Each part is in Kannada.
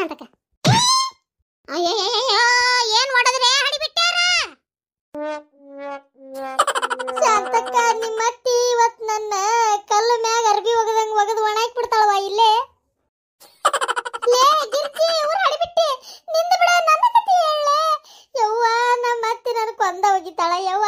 ಶಾಂತಕ್ಕ ಅಯ್ಯಯ್ಯಯ್ಯೋ ಏನ್ ಹೊಡೆದ್ರೆ ಹಡಿಬಿಟ್ಟಾರ ಶಾಂತಕ್ಕ ನಿಮ್ಮ ಅತ್ತಿ ಇವತ್ ನನ್ನ ಕಲ್ಲು ಮ್ಯಾಗ ಅರ್ಬಿ ಒಗದಂಗ ಒಗದು ಒಣಾಕ್ ಬಿಡ್ತಾಳವ ಇಲ್ಲೇ ಲೇ ಗಿರ್ಜಿ ಊರ್ ಹಡಿಬಿಟ್ಟಿ ನಿಂದ ಬಿಡ ನನ್ನ ಕತಿ ಹೇಳಲೆ ಯವ್ವ ನಮ್ಮ ಅತ್ತಿ ನನ್ನ ಕೊಂದ ಹೋಗಿತ್ತಾಳ ಯವ್ವ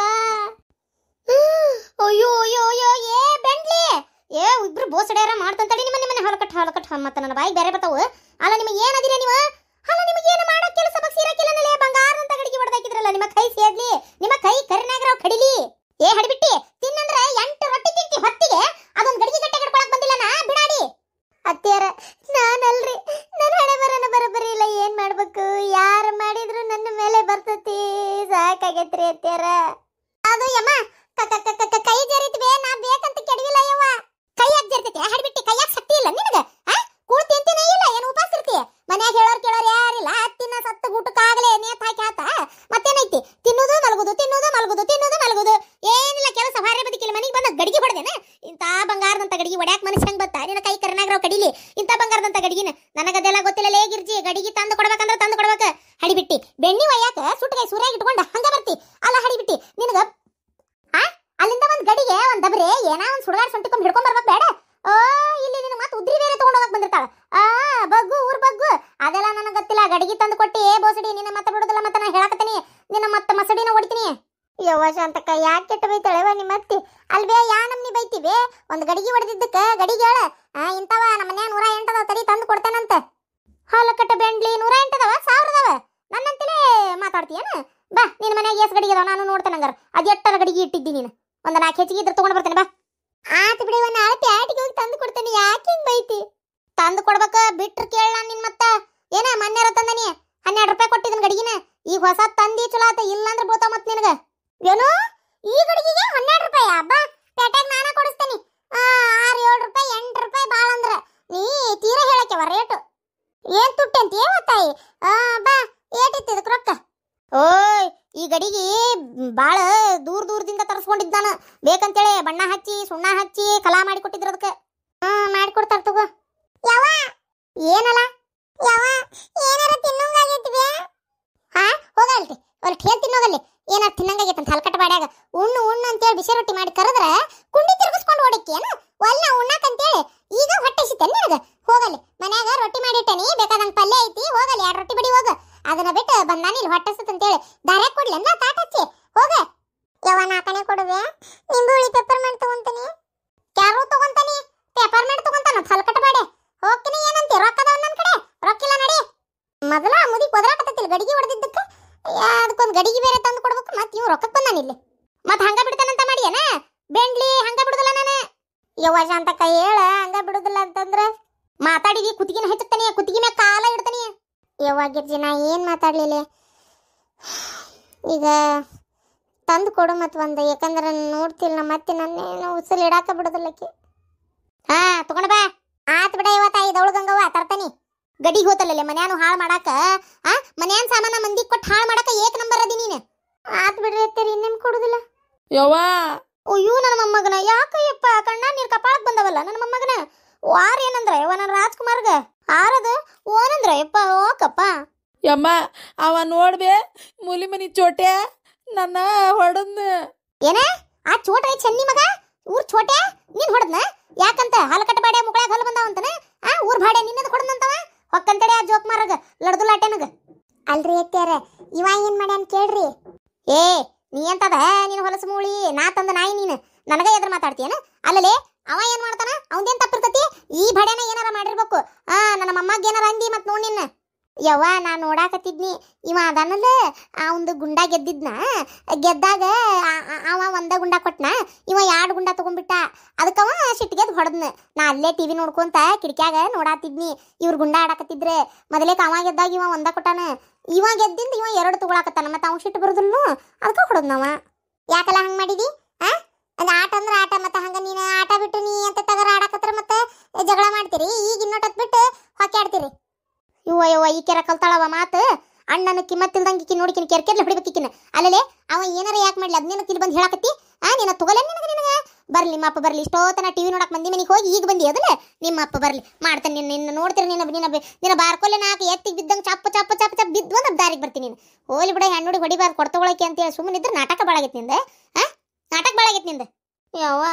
ಅಯ್ಯೋ ಅಯ್ಯೋ ಅಯ್ಯೋ ಏ ಬೆಂಡ್ಲಿ ಏ ಇಬ್ರು ಬೋಸಡ್ಯಾರ ಮಾಡ್ತಂತಡಿ ನಿಮ್ಮ ನಿಮ್ಮನೆ ಹಾಲು ಕಟ್ ಹಾಲು ಕಟ್ ಮತ್ತೆ ನನ್ನ ಬಾಯಿಗೆ ಬೇರೆ ಬರ್ತಾವು ಅಲ್ಲ ನಿಮಗೆ ಏನದಿರ ನೀವು ಅಲ್ಲ ನಿಮಗೆ ಏನು ಮಾಡೋ ಕೆಲಸ ಬಗ್ಸಿ ಇರಕ್ಕಿಲ್ಲ ಬಂಗಾರ ಅಂತ ಗಡಿಗೆ ಹೊಡೆದಾಕಿದ್ರಲ್ಲ ನಿಮ್ಮ ಕೈ ಸೇದ್ಲಿ ನಿಮ್ಮ ಕೈ ಕರಿನಾಗ್ರಾವ್ ಕಡಿಲಿ ಏ ಹಡಿಬಿಟ್ಟಿ ತಿನ್ನಂದ್ರೆ ಎಂಟು ರೊಟ್ಟಿ ತಿಂತಿ ಹೊತ್ತಿಗೆ ಅದೊಂದು ಗಡಿಗೆ ಗಟ್ಟೆ ಕಟ್ಕೊಳಕ್ ಬಂದಿಲ್ಲ ನಾ ಬಿಡಾಡಿ ಅತ್ಯಾರ ನಾನಲ್ರಿ ನನ್ನ ಹಣೆ ಬರನ ಬರೋಬ್ಬರಿ ಇಲ್ಲ ಏನ್ ಮಾಡ್ಬೇಕು ಯಾರು ಮಾಡಿದ್ರು ನನ್ನ ಮೇಲೆ ಬರ್ತತಿ ಸಾಕಾಗೈತ್ರಿ ಅತ್ಯಾರ ಅದು ಯಮ್ಮ ಕ- ಕ- ಕ- ಕ- ಕೈ ಜರಿತ್ವೆ ನಾ ಬೇಕಂತ ಕೆಡವಿಲ್ಲ ಯವ್ವ ಕೈ ಯಾಕೆ ಜರ್ತೈತಿ ಹಡ್ಬಿಟ್ಟಿ ಕೈಯಾಗ ಶಕ್ತಿ ಇಲ್ಲ ನಿನಗ ಆ ಕೂಳ್ ತಿಂತಿನೇ ಇಲ್ಲ ಏನು ಉಪವಾಸ ಇರ್ತಿ ಮನ್ಯಾಗ ಹೇಳೋರ್ ಕೇಳೋರ್ ಯಾರಿಲ್ಲ ತಿನ್ನ ಸತ್ತ ಊಟಕ್ಕಾಗಲೇ ನೇತ್ ಹಾಕಿ ಆತ ಮತ್ತೇನೈತಿ ತಿನ್ನುದು ಮಲಗುದು ತಿನ್ನುದು ಮಲಗುದು ತಿನ್ನುದು ಮಲಗುದು ಏನಿಲ್ಲ ಕೆಲಸ ಭಾರಿ ಬದುಕಿಲ್ಲ ಮನೆಗೆ ಬಂದ ಗಡಿಗೆ ಹೊಡೆದೇನ ಇಂಥ ಬಂಗಾರದಂತ ಗಡಿಗೆ ಹೊಡ್ಯಾಕ್ ಮನಸ್ಸು ಹೆಂಗ್ ಬತ್ತಾ ನಿನ್ನ ಕೈ ಕರ್ನಾಗ್ರಾವ್ ಕಡಿಲಿ ಇಂಥ ಬಂಗಾರದಂತ ಗಡಿಗಿನ ನನಗದೆಲ್ಲ ಗೊತ್ತಿಲ್ಲ ಲೇ ಗಿರ್ಜಿ ಗಡಿಗೆ ತಂದು ಕೊಡ್ಬೇಕಂದ್ರೆ ತಂದು ಕೊಡ್ಬೇಕ ಹಡಿಬಿಟ್ಟಿ ಬೆಣ್ಣಿ ಒಯ್ಯಾಕ ಸುಟ್ಟಗಾಯಿ ಸೂರ್ಯಾಗ ಇಟ್ಕೊಂಡ ಹಂಗ ಬರ್ತಿ ಅಲ್ಲ ಹಡಿಬಿಟ್ಟಿ ನಿನಗ ಆ ಅಲ್ಲಿಂದ ಒಂದ್ ಗಡಿಗೆ ಒಂದ್ ದಬ್ರೆ ಏನಾ ಒಂದ್ ಸುಡಗಾಡ್ ಸೊಂಟಿಕೊಂಡ್ ಹಿಡ್ಕೊಂಡ್ ಬರ್ಬೇಕು ಬೇಡ ಓ ಇಲ್ಲಿ ನಿನ್ನ ಮತ್ತೆ ಉದ್ರಿ ಬೇರೆ ತಗೊಂಡ್ ಹೋಗಕ್ ಬಂದಿರ್ತಾಳ ಆ ಬಗ್ಗು ಊರ್ ಬಗ್ಗು ಅದೆಲ್ಲ ನನಗೆ ಗೊತ್ತಿಲ್ಲ ಗಡಿಗೆ ತಂದು ಕೊಟ್ಟಿ ಏ ಬೋಸಡಿ ನಿನ್ನ ಮತ್ತೆ ಬಿಡುದಿಲ್ಲ ಮತ್ತೆ ನಾ ಹೇಳಕತ್ತೀನಿ ನಿನ್ನ ಮತ್ತೆ ಮಸಡಿನ ಹೊಡಿತೀನಿ ಯವ್ವ ಶಾಂತಕ್ಕ ಯಾಕೆ ಕೆಟ್ಟ ಬೈತಾಳೆವ ನಿಮ್ಮ ಅತ್ತಿ ಅಲ್ವೇ ಯಾ ನಮ್ನಿ ಬೈತಿವಿ ಒಂದ್ ಗಡಿಗೆ ಹೊಡೆದಿದ್ದಕ್ಕ ಗಡಿಗೆ ಹೇಳ ಆ ಇಂತವ ನಮ್ಮ ಮನ್ಯಾಗ ನೂರ ಎಂಟದವ ತಡಿ ತಂದು ಕೊಡ್ತೇನಂತ ಹಾಲಕಟ್ಟ ಬೆಂಡ್ಲಿ ನೂರ ಎಂಟದವ ಸಾವಿರದವ ನನ್ನಂತಲೇ ಮಾತಾಡ್ತೀಯನ ಬಾ ನಿನ್ನ ಮನ್ಯಾಗ ಎಸ್ ಗಡಿಗೆ ಅದಾವ ನಾನು ನೋಡ್ತೇನೆ ಹಂಗಾರ ಅದ್ ಎಟ್ಟರ ಗಡಿಗೆ ಇಟ್ಟಿದ್ದಿ ನೀನು ಒಂದ್ ನಾಲ್ಕು ಹೆಚ್ಚಿಗೆ ಇದ್ರೆ ತಗೊಂಡ್ ಬರ್ತೇನೆ ಬಾ ಆತ ಬಿಡಿ ಒಂದ್ ನಾಳೆ ಪ್ಯಾಟಿಗೆ ಹೋಗಿ ತಂದು ಕೊಡ್ತೇನೆ ಯಾಕೆ ಹಿಂಗ್ ಬೈತಿ ತಂದು ಕೊಡ್ಬೇಕ ಬಿಟ್ರ ಕೇಳ ನಿನ್ ಮತ್ತ ಏನ ಮೊನ್ನೆರ ತಂದನಿ ಹನ್ನೆರಡು ರೂಪಾಯಿ ಕೊಟ್ಟಿದ್ದನ್ ಗಡಿಗಿನ ಈಗ ಹೊಸ ತಂದಿ ಚಲೋ ಆತ ಇಲ್ಲ ಅಂದ್ರೆ ಬೋತಾವ ಮತ್ ನಿನಗ ಏನು ಈ ಗಡಿಗೆಗೆ ಹನ್ನೆರಡು ರೂಪಾಯಿ ಬಾ ಪೇಟೆಗೆ ನಾನ ಕೊಡಿಸ್ತೇನೆ ಆ, ಆರ್ ಏಳು ರೂಪಾಯಿ ಎಂಟು ರೂಪಾಯಿ ಬಾಳ ಅಂದ್ರ ನೀ ತೀರಾ ಹೇಳಕ್ಕೆವ ರೇಟು ಏನ್ ತುಟ್ಟಿ ಅಂತ ಏವ ತಾಯಿ ಆ ಬಾ ಏಟಿತ್ತು ಇದಕ್ಕೆ ರೊಕ್ಕ ಓಯ್ ಈ ಗಡಿಗೆ ಬಾಳ ದೂರ ದೂರದಿಂದ ತರಿಸ್ಕೊಂಡಿದ್ದ ನಾನು ಬೇಕಂತೇಳಿ ಬಣ್ಣ ಹಚ್ಚಿ ಸುಣ್ಣ ಹಚ್ಚಿ ಕಲಾ ಮಾಡಿ ಕೊಟ್ಟಿದ್ರು ಅದಕ್ಕೆ ಹಾ ಮಾಡಿಕೊಡ್ತಾರ ತಗೋ ಯಾವ ಏನಲ್ಲ ಯಾವ ಏನಾರ ತಿನ್ನಂಗಾಗೈತಿವೆ ಹಾ ಹೋಗಲ್ರಿ ಅವ್ರ ಹೇಳಿ ತಿನ್ನೋಗಲ್ಲಿ ಏನಾರ ತಿನ್ನಂಗಾಗೈತೆ ಅಂತ ಹಲ್ಕಟ್ಟ ಬಾಡ್ಯಾಗ ಉಣ್ಣು ಉಣ್ಣು ಅಂತೇಳಿ ಬಿಸಿ ರೊಟ್ಟಿ ಮಾಡಿ ಕರೆದ್ರ ಕುಂಡಿ ತಿರ್ಗಿಸ್ಕೊಂಡು ಓಡಕ್ಕೇನು ಒಲ್ಲ ಉಣ್ಣಾಕಂತೇಳಿ ಈಗ ಹೊಟ್ಟೆ ಸಿತ್ತೆ ನಿನಗ ಹೋಗಲಿ ಮನ್ಯಾಗ ರೊಟ್ಟಿ ಮಾಡಿಟ್ಟನಿ ಬೇಕಾದಂಗ ಪಲ್ಯ ಐತಿ ಹೋಗಲಿ ಎರಡು ರೊಟ್ಟಿ ಬಡಿ ಹೋಗ ಅದನ್ನ ಬಿಟ್ಟು ಬಂದಾನಿ ಇಲ್ಲಿ ಹೊಟ್ಟೆ ಸಿತ್ ಅಂತೇಳಿ ದಾರ್ಯಾಗ ಕೊಡ್ಲೆನ್ನ ತಾಟ್ ಹಚ್ಚಿ ಹೋಗ ಯವ್ವ ನಾಲ್ಕನೇ ಕೊಡುವೆ ನಿಂಬುಳಿ ಪೆಪ್ಪರ್ಮೆಂಟ್ ತಗೊಂತೀನಿ ಯಾರು ತಗೊಂತಾನಿ ಪೆಪ್ಪರ್ಮೆಂಟ್ ತಗೊಂತಾನ ಹಲ್ಕಟ್ಟ ಬಾಡೆ ಹೋಗ್ತೀನಿ ಏನಂತಿ ರೊಕ್ಕದವ ನನ್ನ ಕಡೆ ರೊಕ್ಕಿಲ್ಲ ನಡಿ ಮೊದಲ ಮುದಿ ಕೊದರಾಕತ್ತಿಲ್ಲ ಗಡಿಗೆ ಹೊಡೆದಿದ್ದಕ್ಕೆ ಅದಕ್ಕೊಂದು ಗಡಿಗೆ ಬೇರೆ ತಂದು ಕೊಡ್ಬೇಕು ಮತ್ತೆ ಇವ್ ರೊಕ್ಕಕ್ಕೆ ಬಂದಾನ ಇಲ್ಲಿ ಮತ್ತೆ ಹಂಗ ಬಿಡ್ತಾನಂತ ಮಾಡಿಯನ ಬೆಂಡ್ಲಿ ಹಂಗ ಬಿಡುದಿಲ್ಲ ನಾನು ಯವ್ವ ಶಾಂತಕ್ಕ ಹೇಳ ಹಂಗ ಬಿಡುದಿಲ್ಲ ಅಂತಂದ್ರ ಮಾತಾಡಿದಿ ಕುತ್ತಿಗೆನ ಹೆಚ್ಚುತ್ತಾನೆ ಕುತ್ತಿಗೆ ಮ್ಯಾಗ ಕಾಲ ಇಡ್ತಾನೆ ಯವ್ವ ಗಿರ್ಜಿ ನಾ ಏನ್ ಮಾತಾಡ್ಲಿಲ್ಲ ಈಗ ತಂದು ಕೊಡು ಮತ್ ಒಂದು ಯಾಕಂದ್ರೆ ನೋಡ್ತಿಲ್ಲ ನಾ ಮತ್ತೆ ನನ್ನೇನು ಉಸಿರು ಇಡಾಕ ಬಿಡುದಿಲ್ಲಕ್ಕೆ ಹಾ ತಗೊಂಡ ಬಾ ಆತ್ ಬಿಡ ಇವತ್ತ ಇದವಳು ಗಂಗವ್ವ ತರ್ತಾನಿ ಗಡಿಗೆ ಹೋತಲ್ಲೇ ಮನ್ಯಾನು ಹಾಳು ಮಾಡಾಕ ಆ ಮನ್ಯಾನ್ ಸಾಮಾನ ಮಂದಿ ಕೊಟ್ಟು ಹಾಳು ಮಾಡಾಕ ಏಕ್ ನಂಬರ್ ಅದಿ ನೀನು ಆತ್ ಬಿಡ್ರಿ ಅತ್ತೇರಿ ಇನ್ನೇನ್ ಕೊಡುದಿಲ್ಲ ಯವ್ವ ಅಯ್ಯೋ ನನ್ನ ಮೊಮ್ಮಗನ ಯಾಕಯ್ಯಪ್ಪ ಕಣ್ಣ ನೀರ್ ಕಪಾಳಕ್ ಬಂದವಲ್ಲ ನನ್ನ ಮೊಮ್ಮಗನ ವಾರ ಏನಂದ್ರ ಯವ್ವ ನನ್ನ ರಾಜ್ಕುಮಾರ್ಗ ಆರದ ಓನಂದ್ರ ಯಪ್ಪ ಹೋಕಪ್ಪ ಯಮ್ಮ ಅವ ನೋಡ್ಬೆ ಮುಲಿ ಮನಿ ಚೋಟೆ ನನ್ನ ಹೊಡದ್ನ ಏನ ಆ ಚೋಟ ಐತ್ ಚೆನ್ನಿ ಮಗ ಊರ್ ಛೋಟೆ ನೀನ್ ಹೊಡದ್ನ ಯಾಕಂತ ಹಲಕಟ್ಟ ಬಾಡೆ ಮುಗಳಾಗ ಹಲ್ಲು ಬಂದಾವಂತನ ಆ ಊರ್ ಬಾಡೆ ನಿನ್ನದ ಹೊಡದಂತವ ಹೊಕ್ಕಂತಡೆ ಆ ಜೋಕ್ ಮಾರಗ ಲಡ್ದು ಲಾಟೆನಗ ಅಲ್ರಿ ಅತ್ಯಾರ ಇವ ಏನ್ ಮಾಡ್ಯಾನ ಕೇಳ್ರಿ ಏ ನೀ ಎಂತದ ನೀನು ಹೊಲಸು ಮೂಳಿ ನಾ ತಂದ ನಾಯಿ ನೀನು ನನಗ ಎದ್ರ ಮಾತಾಡ್ತೀಯನ ಅಲ್ಲಲೇ ಅವ ಏನ್ ಮಾಡ್ತಾನ ಅವಂದೇನ್ ತಪ್ಪಿರ್ತತಿ ಈ ಬಡೆನ ಏನಾರ ಮಾಡಿರ್ಬೇಕು ಆ ನನ್ನ ಮಮ್ಮಗ್ ಏನಾರ ಅಂದಿ ಮತ್ ನೋಡ್ ನಿನ್ನ ಯವ್ವ ನಾ ನೋಡಾಕತ್ತಿದ್ನಿ ಇವ ಅದಾನಲ್ಲ ಅವಂದು ಗುಂಡ ಗೆದ್ದಿದ್ನ ಗೆದ್ದಾಗ ಆ- ಆ- ಅವ ಒಂದ ಗುಂಡ ಕೊಟ್ನ ಇವ ಎರಡು ಗುಂಡ ತಗೊಂಡ್ಬಿಟ್ಟ ಅದಕ್ಕವ ಸಿಟ್ಟಿಗೆದ್ ಹೊಡೆದ್ನ ನಾ ಅಲ್ಲೇ ಟಿವಿ ನೋಡ್ಕೊಂತ ಕಿಟಕ್ಯಾಗ ನೋಡಾತಿದ್ನಿ ಇವ್ರ ಗುಂಡ ಆಡಾಕತ್ತಿದ್ರೆ ಮೊದಲೇ ಅವ ಗೆದ್ದಾಗ ಇವ ಒಂದ ಕೊಟ್ಟಾನ ಇವ ಗೆದ್ದಿಂದ ಇವ ಎರಡು ತಗೊಳಕತ್ತಾನ ಮತ್ತೆ ಅವ್ನ ಸಿಟ್ಟು ಬರುದಿಲ್ಲ ಅದಕ್ಕ ಹೊಡೆದ್ನವ ಯಾಕಲ್ಲ ಹಂಗ್ ಮಾಡಿದಿ ಆ ಅದ ಆಟ ಅಂದ್ರ ಆಟ ಮತ್ತೆ ಹಂಗ ನೀನು ಆಟ ಬಿಟ್ಟು ನೀ ಅಂತ ತಗರ ಆಡಕತ್ರ ಮತ್ತೆ ಜಗಳ ಮಾಡ್ತೀರಿ ಈಗ ಇನ್ನೊಟ್ಟತ್ ಬಿಟ್ಟು ಹೊಕ್ಕೆ ಆಡ್ತೀರಿ ಇವ ಯವ್ವ ಈ ಕೆರ ಕಲ್ತಾಳವ ಮಾತು ಅಣ್ಣನ ಕಿಮ್ಮತ್ತಿಲ್ದಂಗೆ ಈಕಿ ನೋಡಿ ಕೆರ್ಕೆರ್ಲೆ ಹೊಡಿಬೇಕಿಕ್ಕಿನ ಅಲ್ಲಲೇ ಅವ ಏನಾರ ಯಾಕೆ ಮಾಡ್ಲಿ ಅದ್ನೇನ ತಿಳಿ ಬಂದು ಹೇಳಕತ್ತಿ ಆ ನಿನ್ನ ತಗೊಲೆ ನಿನಗ ನಿನಗ ಬರ್ಲಿ ನಿಮ್ಮ ಅಪ್ಪ ಬರ್ಲಿ ಇಷ್ಟೋತನ ಟಿವಿ ನೋಡಕ್ ಮಂದಿ ಮನೆಗೆ ಹೋಗಿ ಈಗ ಬಂದಿ ಅದಲ್ಲ ನಿಮ್ಮ ಅಪ್ಪ ಬರ್ಲಿ ಮಾಡ್ತಾನೆ ನಿನ್ನ ನಿನ್ನ ನೋಡ್ತೀರ ನಿನ್ನ ನಿನ್ನ ನಿನ್ನ ಬಾರ್ಕೊಲೆ ನಾಲ್ಕು ಎತ್ತಿಗೆ ಬಿದ್ದಂಗೆ ಚಪ್ಪ ಚಪ್ಪ ಚಪ್ಪ ಚಪ್ಪ ಬಿದ್ದು ಒಂದು ದಾರಿಗೆ ಬರ್ತೀನಿ ನೀನು ಹೋಲಿ ಬಿಡ ಹೆಣ್ಣುಡಿ ಹೊಡಿಬಾರ್ದು ಕೊಡ್ತಗೊಳಕ್ಕೆ ಅಂತೇಳಿ ಸುಮ್ಮನೆ ಇದ್ರೆ ನಾಟಕ ಬಾಳಾಗೈತಿ ನಿಂದ ಆ ನಾಟಕ ಬಾಳಾಗೈತಿ ನಿಂದ ಯವ್ವ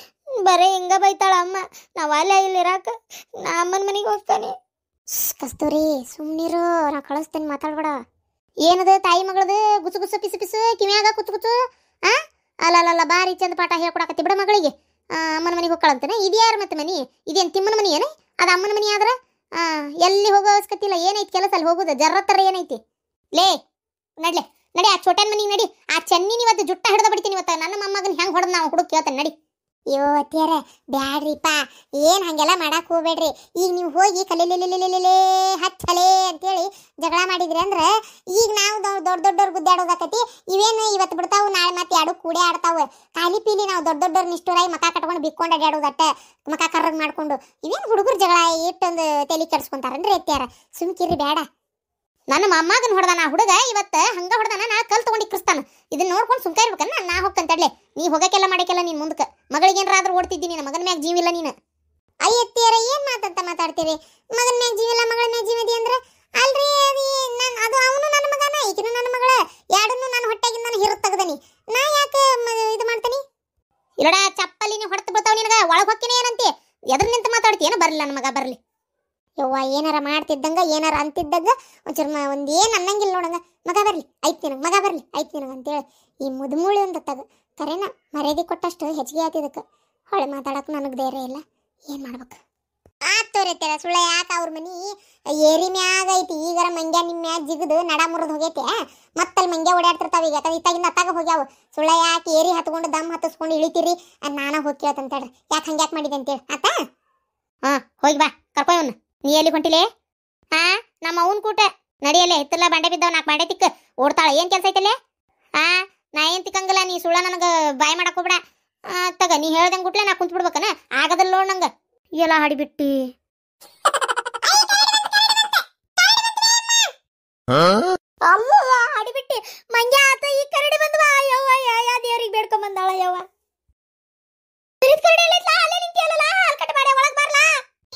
ಬರೇ ಹಿಂಗ ಬೈತಾಳ ಅಮ್ಮ ನಾವ್ ಅಲ್ಲೇ ಇಲ್ಲಿ ಇರಾಕ ನಾ ಅಮ್ಮನ ಮನೆಗೆ ಹೋಗ್ತಾನೆ ಕಸ್ತೂರಿ ಸುಮ್ನಿರು ನಾ ಕಳಿಸ್ತೇನೆ ಮಾತಾಡ್ಬೇಡ ಏನದು ತಾಯಿ ಮಗಳದು ಗುಸು ಗುಸು ಪಿಸು ಪಿಸು ಕಿವ್ಯಾಗ ಕುತ್ತು ಕುತ್ತು ಆ ಅಲ್ಲ ಅಲ್ಲ ಅಲ್ಲ ಬಾರಿ ಚಂದ ಪಾಠ ಹೇಳ್ಕೊಡಕತ್ತಿ ಬಿಡ ಮಗಳಿಗೆ ಆ, ಅಮ್ಮನ ಮನೆಗೆ ಹೋಗ್ಕಳಂತಾನೆ ಇದು ಯಾರ ಮತ್ತೆ ಮನಿ ಇದೇನು ತಿಮ್ಮನ ಮನಿ ಏನೇ ಅದು ಅಮ್ಮನ ಮನಿ ಆದ್ರ ಆ, ಎಲ್ಲಿ ಹೋಗೋ ಅವಶ್ಯಕತೆ ಏನೈತಿ ಕೆಲಸ ಅಲ್ಲಿ ಹೋಗೋದು ಜರ್ರತ್ತರ ಏನೈತಿ ಲೇ ನಡ್ಲೆ ನಡಿ ಆ ಚೋಟನ್ ಮನಿಗೆ ನಡಿ ಆ ಚೆನ್ನಿನ ಇವತ್ತು ಜುಟ್ಟ ಹಿಡ್ದ ಬಿಡ್ತೀನಿ ಇವತ್ತು ನನ್ನ ಮೊಮ್ಮಗನ ಹೆಂಗ್ ಹೊಡೆದ್ ನಾವು ಹುಡುಕ್ ಕೇಳ್ತಾನೆ ನಡಿ ಅಯ್ಯೋ ಅತ್ತಿಯರ ಬ್ಯಾಡ್ರಿಪ್ಪ ಏನ್ ಹಂಗೆಲ್ಲ ಮಾಡಕ್ ಹೋಗ್ಬೇಡ್ರಿ ಈಗ ನೀವು ಹೋಗಿ ಕಲಿಲಿಲಿಲಿಲಿಲಿಲೇ ಹಚ್ಚಲೇ ಅಂತೇಳಿ ಜಗಳ ಮಾಡಿದ್ರಿ ಅಂದ್ರ ಈಗ ನಾವು ದೊಡ್ಡ ದೊಡ್ಡವ್ರು ಗುದ್ದಾಡೋದಾಕತಿ ಇವೇನು ಇವತ್ತು ಬಿಡ್ತಾವು ನಾಳೆ ಮತ್ತೆ ಎರಡು ಕೂಡೆ ಆಡ್ತಾವ ಖಾಲಿ ಪೀಲಿ ನಾವು ದೊಡ್ಡ ದೊಡ್ಡವ್ರು ನಿಷ್ಠುರಾಯಿ ಮಕ ಕಟ್ಕೊಂಡು ಬಿಕ್ಕೊಂಡು ಅಡ್ಯಾಡೋದಟ್ಟ ಮಕ ಕರ್ರಗ್ ಮಾಡ್ಕೊಂಡು ಇವೇನು ಹುಡುಗರು ಜಗಳ ಇಟ್ಟೊಂದು ತಲೆ ಕೆಡ್ಸ್ಕೊಂತಾರನ್ರಿ ಅತ್ಯಾರ ಸುಮ್ಕಿರಿ ಬೇಡ ನನ್ನ ಮೊಮ್ಮಗನ್ ಹೊಡೆದಾನ ಆ ಹುಡುಗ ಇವತ್ತು ಹಂಗ ಹೊಡೆದಾನ ನಾ ಕಲ್ ತಗೊಂಡು ಕ್ರಿಸ್ತಾನ ಇದನ್ನ ನೋಡ್ಕೊಂಡು ಸುಮ್ಕ ಇರ್ಬೇಕನ್ನ ನಾ ಹೋಗ್ಕಂತಡ್ಲೆ ನೀ ಹೋಗಕ್ಕೆಲ್ಲ ಮಾಡಕ್ಕೆಲ್ಲ ನೀನ್ ಮುಂದಕ್ಕೆ ಮಗಳಿಗೇನಾದ್ರೂ ಓಡ್ತಿದ್ದೀನಿ ನಿನ್ನ ಮಗನ ಮ್ಯಾಗ ಜೀವಿಲ್ಲ ನೀನು ಅಯ್ಯತ್ತಿಯರ ಏನ್ ಮಾತಂತ ಮಾತಾಡ್ತೀರಿ ಮಗನ ಮ್ಯಾಗ ಜೀವಿಲ್ಲ ಮಗಳ ಮ್ಯಾಗ ಜೀವದಿ ಅಂದ್ರೆ ಅಲ್ರಿ ಅದು ಏ- ನನ್- ಅದು ಅವನು ನನ್ನ ಮಗನ ಈಕಿನೂ ನನ್ನ ಮಗಳ ಎರಡನ್ನೂ ನಾನು ಹೊಟ್ಟೆಗಿಂದ ನಾನು ಹಿರು ತೆಗ್ದನಿ ನಾ ಯಾಕೆ ಮ- ಇದು ಮಾಡ್ತೀನಿ ಇಲ್ಲಡ ಚಪ್ಪಲಿ ನೀವು ಹೊಡೆದು ಬಿಡ್ತಾವ ನಿನಗ ಒಳಗೆ ಹೊಕ್ಕಿನ ಏನಂತೆ ಎದ್ರ ನಿಂತ ಮಾತಾಡ್ತೀಯನ ಬರ್ಲಿ ನನ್ನ ಮಗ ಬರ್ಲಿ ಯವ್ವ ಏನಾರ ಮಾಡ್ತಿದ್ದಂಗ ಏನಾರ ಅಂತಿದ್ದಾಗ ಒಂಚೂರು ಮ ಒಂದು ಏನು ಅನ್ನಂಗಿಲ್ಲ ನೋಡಂಗ ಮಗ ಬರ್ಲಿ ಐತ್ ನಿನಗೆ ಮಗ ಬರ್ಲಿ ಐತ್ ನಿನಗೆ ಅಂತೇಳಿ ಈ ಮುದುಮೂಳಿ ಒಂದು ತಗ ಕರೆನ ಮರ್ಯಾದೆ ಕೊಟ್ಟಷ್ಟು ಹೆಚ್ಚಿಗೆ ಆತಿದಕ್ಕೆ ಹೊಳೆ ಮಾತಾಡಕ್ಕೆ ನನಗೆ ಧೈರ್ಯ ಇಲ್ಲ ಏನು ಮಾಡ್ಬೇಕು ಆತೋರೈತೆರ ಸುಳ್ಳ ಯಾಕೆ ಅವ್ರ ಮನಿ ಏರಿ ಮ್ಯಾಗ ಐತಿ ಈಗರ ಮಂಗ್ಯ ನಿಮ್ಮ ಮ್ಯಾಗ ಜಿಗದು ನಡ ಮುರಿದು ಹೋಗೈತೆ ಮತ್ತಲ್ಲಿ ಮಂಗ್ಯ ಓಡಾಡ್ತಿರ್ತಾವ ಈಗ ಯಾಕಂದ್ರೆ ಇತ್ತಾಗಿಂದ ಅತ್ತಾಗ ಹೋಗ್ಯಾವ ಸುಳ್ಳ ಯಾಕೆ ಏರಿ ಹತ್ಕೊಂಡು ದಮ್ ಹತ್ತಿಸ್ಕೊಂಡು ಇಳಿತೀರಿ ಅದು ನಾನು ಹೋಗಿ ಕೇಳ್ತಂತೇಳ್ರಿ ಯಾಕೆ ಹಂಗ್ಯಾಕೆ ಮಾಡಿದೆ ಅಂತೇಳಿ ಆತಾ ಹಾಂ ಹೋಗಿ ಬಾ ಕರ್ಕೊಯ್ವನ್ನ ನೀ ಎಲ್ಲಿ ಹೊಂಟಿಲೆ ಹಾ ನಮ್ಮ ಅವನ್ ಕೂಟ ನಡಿಯಲ್ಲೇ ಹಿತ್ತಲ್ಲ ಬಂಡೆ ಬಿದ್ದವ್ ನಾಲ್ಕು ಬಂಡೆ ತಿಕ್ಕ ಓಡ್ತಾಳ ಏನ್ ಕೆಲಸ ಐತಲ್ಲೇ ಹಾ ನಾ ಏನ್ ತಿಕ್ಕಂಗಿಲ್ಲ ನೀ ಸುಳ್ಳ ನನಗ ಬಾಯ್ ಮಾಡಕ್ ಹೋಗ್ಬೇಡ ಆ, ತಗ ನೀ ಹೇಳ್ದಂಗ್ ಗುಟ್ಲೆ ನಾ ಕುಂತ್ ಬಿಡ್ಬೇಕನ ಆಗದಲ್ಲ ನೋಡ್ ನಂಗ ಎಲ್ಲ ಹಾಡಿಬಿಟ್ಟಿ ಅಲ್ಲ ಹಾಡಿಬಿಟ್ಟಿ ಮಂಗ್ಯ ಆತ ಈ ಕರಡಿ ಬಂದ್ವಾ ಯವ್ವ ಯಾ ದೇವ್ರಿಗೆ ಬೇಡ್ಕೊಂಡ್ ಬಂದಾಳ ಯವ್ವ ಬಿರಿದ್ ಕರಡಿ ಎಲ್ಲ ಇತ್ಲಾ? ಅಲ್ಲೇ ನಿಂತಿಯಲ್ಲ ಹಾಲ್ ಕಟ್ ಮಾಡಿ ಒಳಗ್ ಬರ್ಲಾ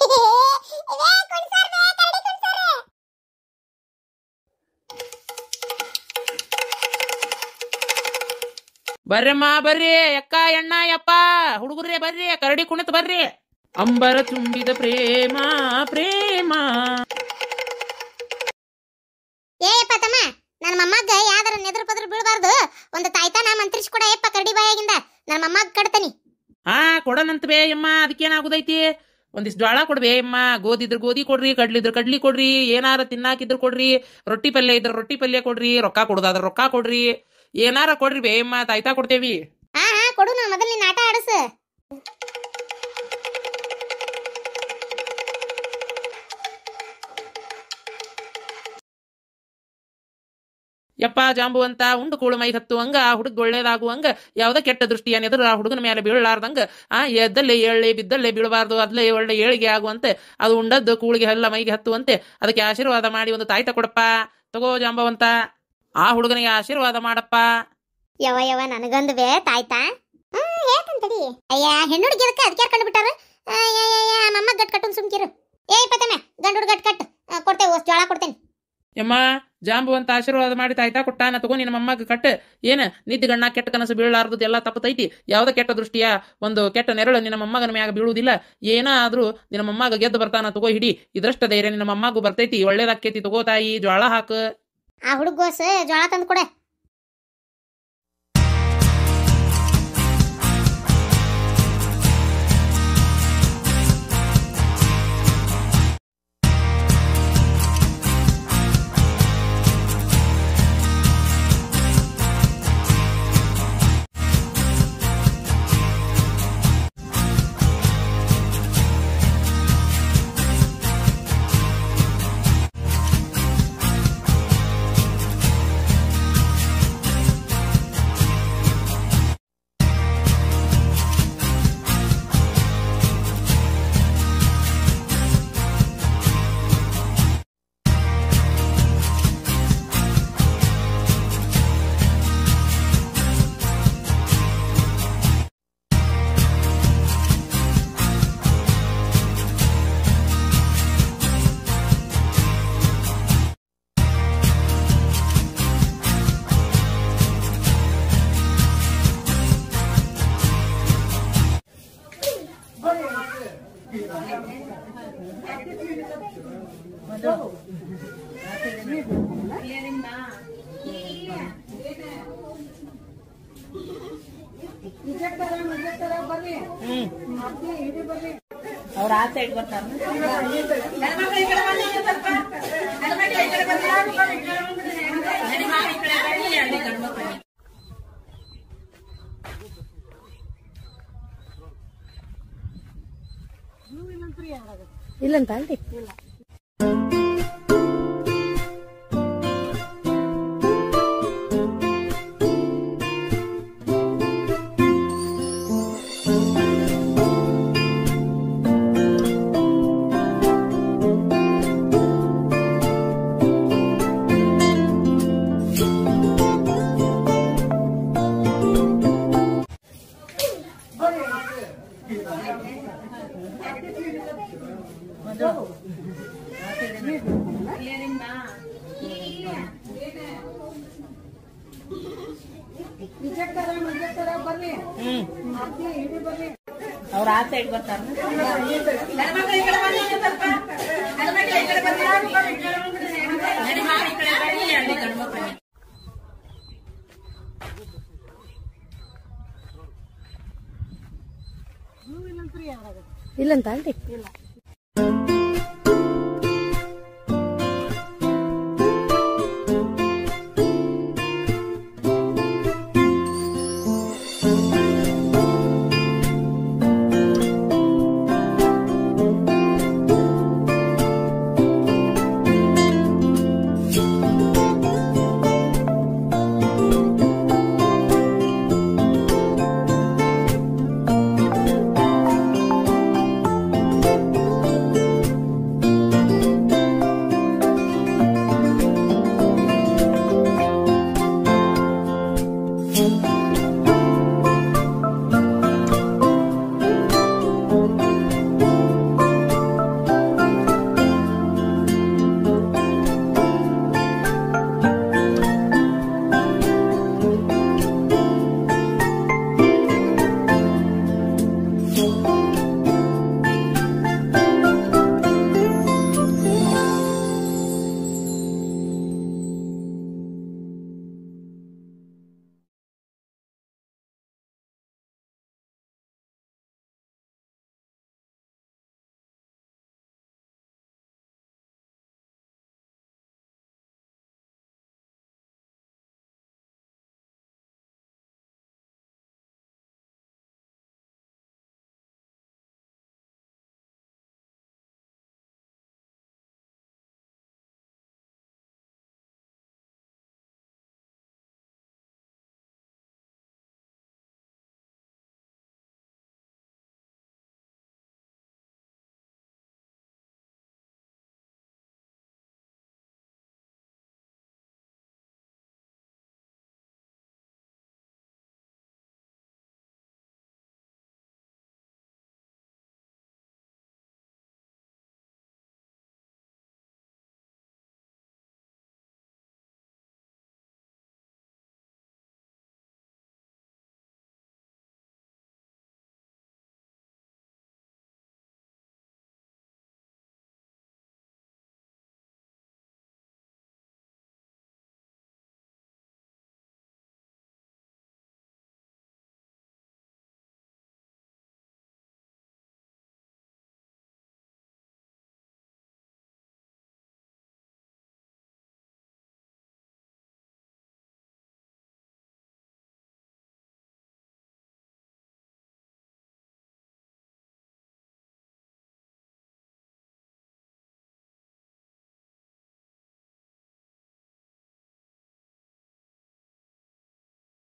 ಬರ್ರಮ್ಮ ಬರ್ರಿ ಅಕ್ಕ ಎಣ್ಣ ಯಪ್ಪ ಹುಡುಗರೇ ಬರ್ರಿ ಕರಡಿ ಕುಣಿತ ಬರ್ರಿ ಅಂಬರ ತುಂಬಿದ ಪ್ರೇಮ ಪ್ರೇಮ ಏ ತಮ್ಮ ನನ್ನ ಮೊಮ್ಮಗ ಯಾವ್ದಾರ ನೆದ್ರ ಪದ್ರ ಬೀಳಬಾರ್ದು ಒಂದು ತಾಯ್ತಾನ ಮಂತ್ರಿಸಿ ಕೊಡ ಯಪ್ಪ ಕರಡಿ ಬಾಯಾಗಿಂದ ನನ್ನ ಮೊಮ್ಮಗ ಕಡ್ತಾನಿ ಹಾ ಕೊಡನಂತ ಬೇ ಅಮ್ಮ ಅದಕ್ಕೇನಾಗುದೈತಿ ಒಂದಿಷ್ಟು ಜ್ವಾಳ ಕೊಡ್ಬೇ ಅಮ್ಮ ಗೋಧಿ ಇದ್ರ ಗೋಧಿ ಕೊಡ್ರಿ ಕಡ್ಲಿದ್ರ ಕಡ್ಲಿ ಕೊಡ್ರಿ ಏನಾರ ತಿನ್ನಾಕಿದ್ರ ಕೊಡ್ರಿ ರೊಟ್ಟಿ ಪಲ್ಯ ಇದ್ರ ರೊಟ್ಟಿ ಪಲ್ಯ ಕೊಡ್ರಿ ರೊಕ್ಕ ಕೊಡುದಾದ್ರ ರೊಕ್ಕ ಕೊಡ್ರಿ ಏನಾರ ಕೊಡ್ರಿ ಬೇ ಅಮ್ಮ ತಾಯ್ತಾ ಕೊಡ್ತೇವಿ ಹಾ ಹಾ ಕೊಡು ನಾ ಮೊದಲು ನಿನ್ನ ಆಟ ಆಡಸ ಯಪ್ಪ ಜಾಂಬು ಅಂತ ಉಂಡು ಕೂಳು ಮೈ ಹತ್ತು ಹಂಗ ಆ ಹುಡುಗ ಒಳ್ಳೇದಾಗುವಂಗ ಯಾವ್ದ ಕೆಟ್ಟ ದೃಷ್ಟಿಯ ಎದುರು ಆ ಹುಡುಗನ ಮೇಲೆ ಬೀಳಲಾರ್ದಂಗ ಆ ಎದ್ದಲ್ಲೇ ಏಳೆ ಬಿದ್ದಲ್ಲೇ ಬೀಳಬಾರ್ದು ಅದ್ಲೇ ಒಳ್ಳೆ ಏಳಿಗೆ ಆಗುವಂತೆ ಅದು ಉಂಡದ್ದು ಕೂಳಿಗೆ ಎಲ್ಲ ಮೈಗೆ ಹತ್ತುವಂತೆ ಅದಕ್ಕೆ ಆಶೀರ್ವಾದ ಮಾಡಿ ಒಂದು ತಾಯ್ತ ಕೊಡಪ್ಪ ತಗೋ ಜಾಂಬವಂತ ಆ ಹುಡುಗನಿಗೆ ಆಶೀರ್ವಾದ ಮಾಡಪ್ಪ ಯವ ಯವ ನನಗೊಂದು ಬೇ ತಾಯ್ತಾ ಹ್ಮ್ ಹೇಳ್ತಂತಡಿ ಅಯ್ಯ ಹೆಣ್ಣು ಹುಡುಗಿ ಅದಕ್ಕೆ ಅದಕ್ಕೆ ಕಂಡು ಬಿಟ್ಟಾರ ಮಮ್ಮ ಗಟ್ ಕಟ್ಟು ಸುಮ್ಕಿರು ಏ ಪತಮ್ಮ ಗಂಡು ಹುಡುಗ ಗಟ್ ಕಟ್ ಆ, ಕೊಡ್ತೇವೆ ಅಷ್ಟು ಜೋಳ ಕೊಡ್ತೇನೆ ಯಮ್ಮ ಜಾಂಬವಂತ ಆಶೀರ್ವಾದ ಮಾಡಿ ತಾಯ್ತಾ ಕೊಟ್ಟಾನ ತಗೋ ನಿನ್ನ ಮೊಮ್ಮಗ ಕಟ್ಟ ಏನ ನಿದ್ದೆ ಗಣ್ಣ ಕೆಟ್ಟ ಕನಸು ಬೀಳಲಾರ್ದು ಎಲ್ಲ ತಪ್ಪತೈತಿ ಯಾವ್ದ ಕೆಟ್ಟ ದೃಷ್ಟಿಯ ಒಂದು ಕೆಟ್ಟ ನೆರಳು ನಿನ್ನ ಮೊಮ್ಮಗನ ಮ್ಯಾಗ ಬೀಳುವುದಿಲ್ಲ ಏನಾದ್ರೂ ನಿನ್ನ ಮೊಮ್ಮಗ ಗೆದ್ದು ಬರ್ತಾನ ತಗೋ ಹಿಡಿ ಇದ್ರಷ್ಟ ಧೈರ್ಯ ನಿನ್ನ ಮೊಮ್ಮಗು ಬರ್ತೈತಿ ಒಳ್ಳೇದಾಕೇತಿ ತಗೋ ತಾಯಿ ಜ್ವಾಳ ಹಾಕು ಆ ಹುಡುಗೋಸ್ ಜೋಳ ತಂದು ಕೊಡೆ ಅವ್ರ ಆ ಸೈಡ್ ಬರ್ತಾರ ಇಲ್ಲಂತ ಆಂಟಿ ಅವ್ರ ಆ ಸೈಡ್ ಬರ್ತಾರ ಇಲ್ಲಂತ ಆಂಟಿ